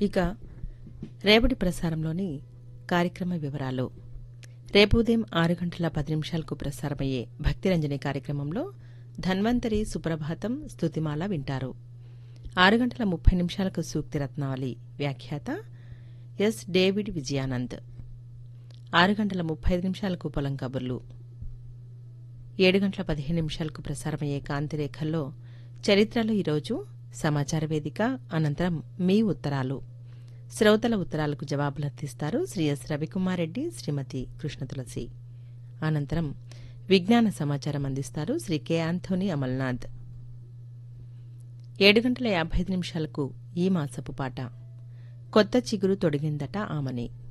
ఇక రేపటి ప్రసారంలోని కార్యక్రమ వివరాలు రేపు ఉదయం ఆరు గంటల పది నిమిషాలకు ప్రసారమయ్యే భక్తిరంజని కార్యక్రమంలో ధన్వంతరి సుప్రభాతం స్తుతిమాల వింటారు ఆరు గంటల ముప్పై నిమిషాలకు సూక్తి రత్నావళి వ్యాఖ్యాత ఎస్ డేవిడ్ విజయానంద్ ఆరు గంటల ముప్పై ఐదు నిమిషాలకు పొలం కబుర్లు ఏడు గంటల పదిహేను నిమిషాలకు ప్రసారమయ్యే కాంతిరేఖల్లో చరిత్రలో ఈరోజు సమాచార వేదిక అనంతరం మీ ఉత్తరాలు శ్రోతల ఉత్తరాలకు జవాబులు అందిస్తారు శ్రీ ఎస్ రవికుమార్ రెడ్డి శ్రీమతి కృష్ణ తులసి అనంతరం విజ్ఞాన సమాచారం అందిస్తారు శ్రీ కె ఆంథోనీ అమల్నాథ్ ఏడు గంటల యాభై ఐదు నిమిషాలకు ఈ మాసపు పాట కొత్త చిగురు తొడిగిందట ఆమని